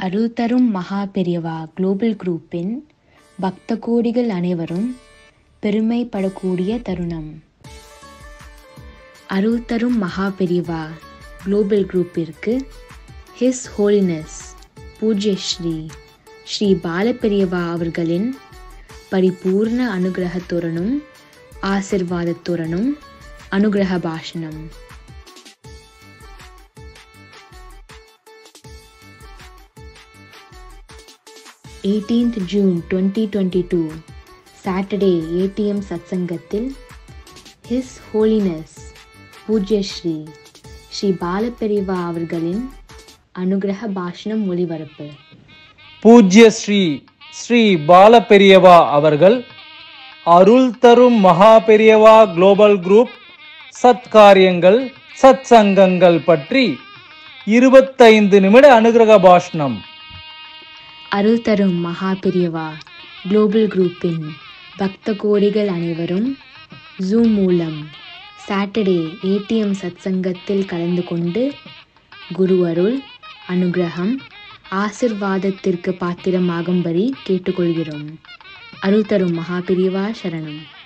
அருள் தரும் மகா பெரியவா குளோபல் குரூப்பின் பக்த கோடிகள் அனைவரும் பெருமைப்படக்கூடிய தருணம் அருள் தரும் மகா பெரியவா global குரூப்பிற்கு his holiness Pujya Sri Sri பாலபெரியவா அவர்களின் பரிபூர்ண அனுகிரகத்துடனும் ஆசிர்வாதத்துடனும் அனுகிரக பாஷணம் eighteenth June twenty twenty two Saturday ATM சத்சங்கத்தில் ஹிஸ் ஹோலினஸ் பூஜ்ய ஸ்ரீ ஸ்ரீ பாலபெரிவா அவர்களின் அனுகிரக பாஷணம் ஒளிபரப்பு பூஜ்ய ஸ்ரீ ஸ்ரீ பால பெரியவா அவர்கள் அருள் தரும் மகா பெரியவா குளோபல் குரூப் சத்காரியங்கள் சத் சங்கங்கள் பற்றி இருபத்தைந்து நிமிட அனுகிரக பாஷ்ணம் அருள் தரும் மகா பெரியவா குளோபல் குரூப்பின் பக்த கோடிகள் அனைவரும் ஜூம் மூலம் சாட்டர்டே ஏடிஎம் சத்சங்கத்தில் கலந்து கொண்டு குரு அருள் அனுகிரகம் ஆசிர்வாதத்திற்கு பாத்திரமாகும்படி கேட்டுக்கொள்கிறோம் அருள் தரும் மகா பெரியவா சரணம்